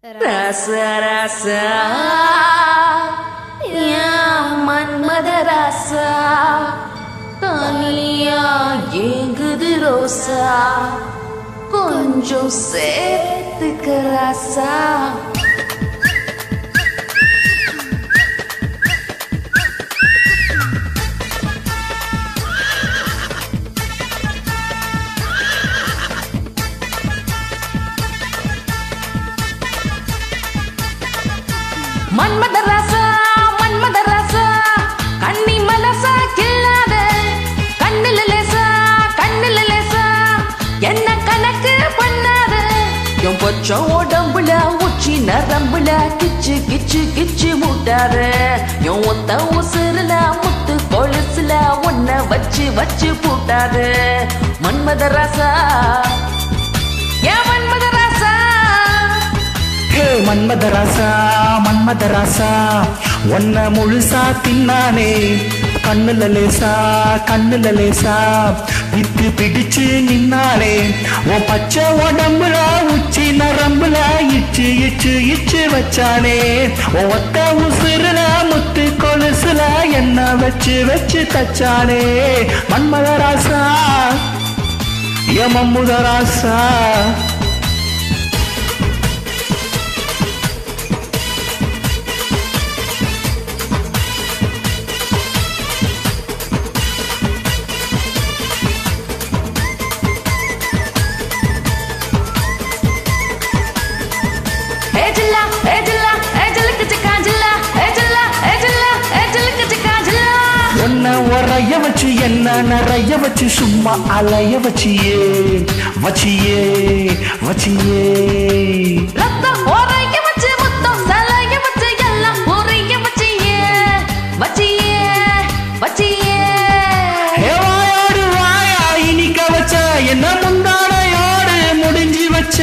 ரசா ரசா ஏன் மன்மத ராசா தனியா ஏங்குது ரோசா கொஞ்சம் சேர்த்துக்க ராசா மன்மத ராசா மன்மத ராசா கண்ணி மனசா கில்லாத கண்ணுல லேசா கண்ணுல லேசா என்ன கணக்கு பண்ணாத என் பச்சை உடம்புல உச்சி நரம்புல கிச்சு கிச்சு கிச்சு மூட்டாத என் ஒத்த உசுருல முத்து கொலுசுல உன்னை வச்சு வச்சு பூட்டாத மன்மத ராசா ஏன் மன்மத ராசா ஹே மன்மதராசா மன்மதராசா ஒன்ன முழுசா தின்னானே கண்ணுல லேசா கண்ணுல லேசா வித்து பிடிச்சு நின்னானே உன் பச்சை உடம்புல உச்சி நரம்புல இச்சு இச்சு இச்சு வச்சானே உன் ஒத்த உசுருல முத்து கொலுசுல என்ன வச்சு வச்சு தச்சானே மன்மதராசா ஏ மம்முதராசா ஏஜில்லா ஏஜில்லா ஏஜிலுக்கு சிக்கா ஜில்லா ஏஜில்லா ஏஜில்லா ஏஜிலுக்கு சிக்கா ஜில்லா உன்னை உரைய வச்சு என்ன நிறைய வச்சு சும்மா அலைய வச்சியே வச்சியே வச்சியே ரத்தம் ஓரைய வச்சு முத்தம் சலைய வச்சு எல்லாம் ஊரைய வச்சியே வச்சியே வச்சியே ஹேவாயோடு வாயா இனிக்க வச்ச என்ன முந்தானையோடு முடிஞ்சு வச்ச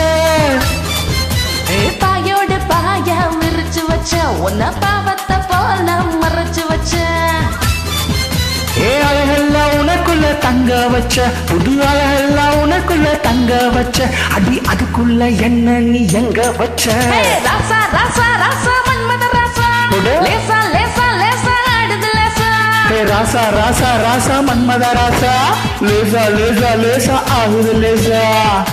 ஏ பாயோடு பாயா விரிச்சு வச்ச உன்ன பாவத்தை போல மறைச்சு வச்ச ஏ அழகெல்லாம் உனக்குள்ள தங்க வச்ச புது அழகெல்லாம் உனக்குள்ள தங்க வச்ச அடி அதுக்குள்ள என்ன நீ எங்க வச்ச ஏ ராசா ராசா ராசா மன்மத ராசா கொடு. லேசா லேசா லேசா ஆடுது லேசா ஹே ராசா ராசா ராசா மன்மத ராசா லேசா லேசா லேசா ஆகுது லேசா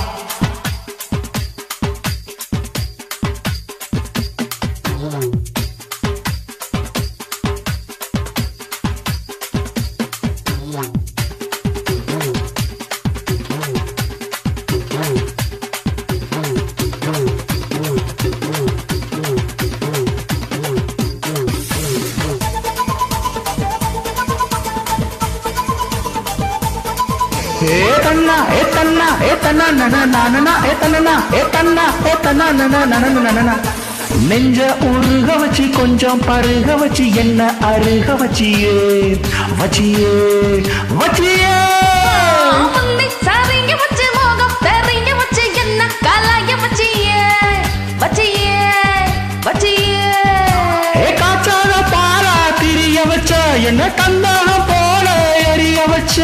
ஏ தன்னா ஏ தன்னா ஏ தன்னா நன நானனா ஏ தன்னா ஏ தன்னா ஏ தன்னா நன நன நனனா நெஞ்ச உருக வச்சு கொஞ்சம் பருக வச்சு என்ன அருக வச்சியே வச்சியே வச்சியே முந்தி சாரிங்க வச்சு மோகம் தெரிங்க வச்சு என்ன காலாய வச்சியே வச்சியே வச்சியே ஏ காய்ச்சாத பாலா திரிய வச்ச என்ன கந்தாக போல எரிய வச்ச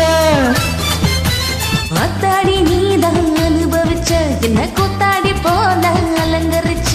அத்தாடி நீதான் அனுபவிச்ச என்ன கூத்தாடி போல அலங்கரிச்ச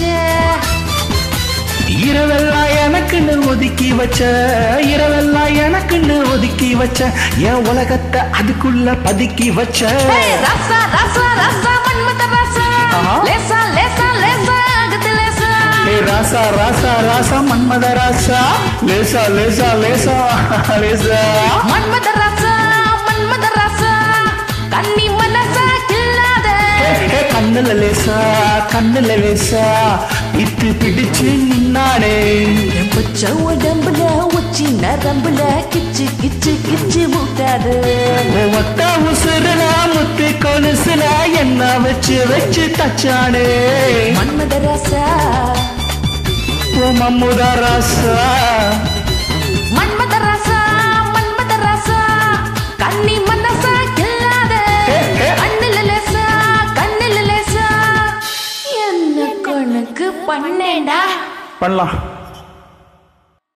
இரவெல்லாம் எனக்குன்னு ஒதுக்கி வச்ச இரவெல்லாம் எனக்குன்னு ஒதுக்கி வச்ச என் உலகத்தை அதுக்குள்ள பதுக்கி வச்ச ஏய், ராசா ராசா ராசா மன்மத ராசா ஆஹா. லேசா லேசா லேசா ஆகுது லேசா ஏ ராசா ராசா ராசா மன்மத ராசா லேசா லேசா லேசா லேசா மன்மத ராசா மன்மத ராசா கன்னி மனசா கில்லாத ஏ, ஏ, கண்ணுல லேசா கண்ணுல லேசா இத்து பிடிச்சு நின்னானே என் பச்சை உடம்புல உச்சி நரம்புல கிச்சு கிச்சு கிச்சு மூட்டாது ஒத்த உசுருல முத்து கொலுசுல என்ன வச்சு வச்சு தச்சானே மன்மத ராசா ஓ மம்முத ராசா மன்மத ராசா மன்மத ராசா கன்னி மனசா கில்லாத ஏ, ஏ. கண்ணுல லேசா கண்ணுல லேசா என்ன கணக்கு பண்ணேடா பண்ணலாம்